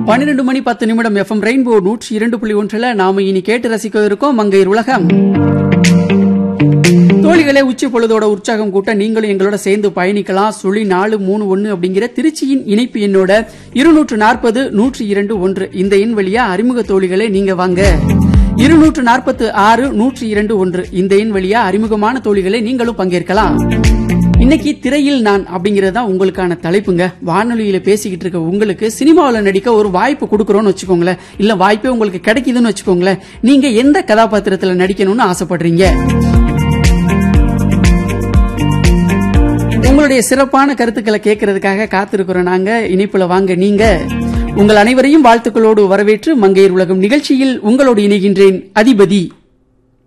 பன்னிரண்டு மணி பத்து நிமிடம் எஃப்எம் ரெயின்போ நூற்றி இரண்டு புள்ளி ஒன்றில் நாம இனி கேட்டு ரசிக்க இருக்கோம் மங்கையர் உலகம் தோழிகளே உச்சி பொழுதோட உற்சாகம் கூட்ட நீங்களும் எங்களோட சேர்ந்து பயணிக்கலாம் சுழி நாலு மூணு ஒன்னு அப்படிங்கிற திருச்சியின் இணைப்பு எண்ணோட இருநூற்று நாற்பது நூற்றி இரண்டு ஒன்று இந்த எண் வழியா அறிமுக தோழிகளே நீங்க வாங்க இருநூற்று நாற்பத்து ஆறு நூற்றி இரண்டு ஒன்று இந்த எண் வழியா அறிமுகமான தோழிகளே நீங்களும் பங்கேற்கலாம் இன்னைக்கு திரையில் நான் அப்படிங்கறது தான் உங்களுக்கான தலைப்புங்க வானொலியில பேசிக்கிட்டு இருக்க உங்களுக்கு சினிமாவில் நடிக்க ஒரு வாய்ப்பு கொடுக்குறோம்னு வச்சுக்கோங்களேன் இல்ல வாய்ப்பே உங்களுக்கு கிடைக்குதுன்னு வச்சுக்கோங்களேன் நீங்க எந்த கதாபாத்திரத்துல நடிக்கணும்னு ஆசைப்படுறீங்க உங்களுடைய சிறப்பான கருத்துக்களை கேட்கறதுக்காக காத்திருக்கிறோம் நாங்க இணைப்புல வாங்க நீங்க உங்கள் அனைவரையும் வாழ்த்துக்களோடு வரவேற்று மங்கையர் உலகம் நிகழ்ச்சியில் உங்களோடு இணைகின்றேன் அதிபதி